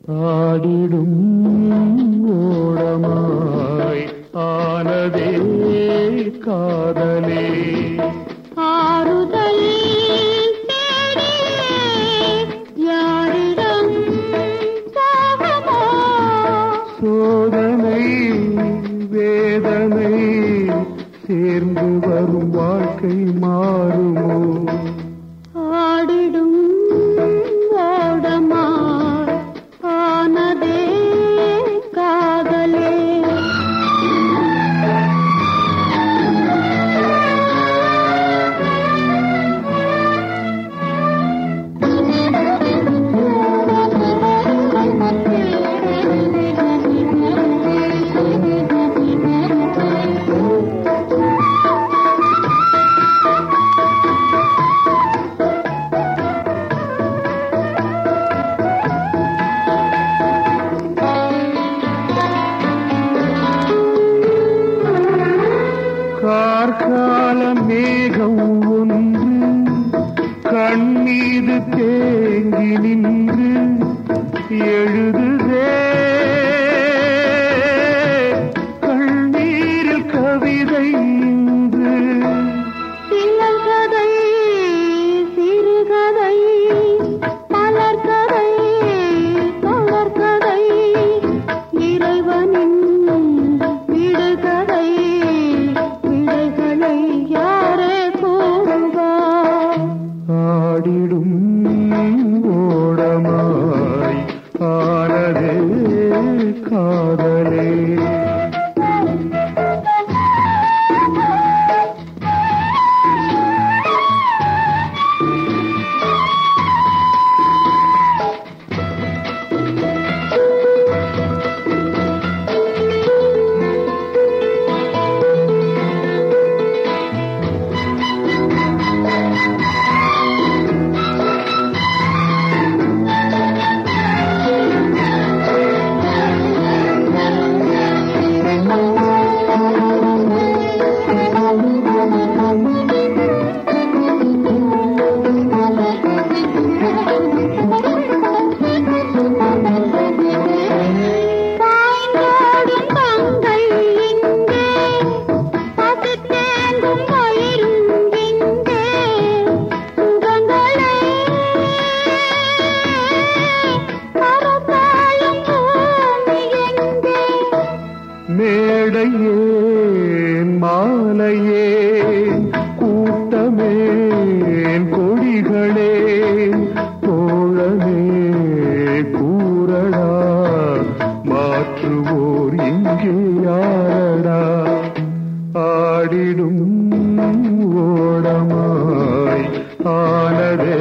ஆடிடும் ஓடமாய் ஆனதே காதலே ஆறுதல் தேடியே யாரிடம் போகமோ சோதனை வேதனை சேர்ந்து வரும் வாழ்க்கை மாறுமோ ஆடிடும் ஓடமாய் ஆனதே காதலே கார்கால மேகம் ஒன்று கண்ணீது தேங்கி நின்று எழுதுதே கண்ணீரில் கவிதை இன்று சின்னகதை சிறுகதை மலர்கதை மலர்கதை இறைவனின் விடுகதை விடைகளை யாரே கூறுவார் ஆடிடும் ஓடமாய் ஆனதே காதலே பாய்ந்தோடும் கங்கை இங்கே பசித்தேங்கும் வயிறும் இங்கே சுகங்களை மறந்தாலும் பூமி எங்கே மேடையேன் மாலையே கூட்டமேன் கொடிகளே தோழனே கூறடா மாற்றுவோர் இங்கே யாரடா ஆடிடும் ஓடமாய் ஆனதே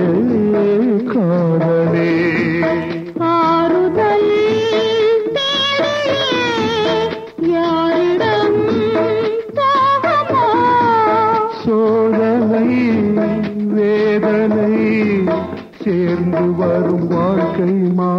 காதலே ஆறுதல் தேடியே யாரிடம் போகமோ சோதனை வேதனை சேர்ந்து வரும் வாழ்க்கை மா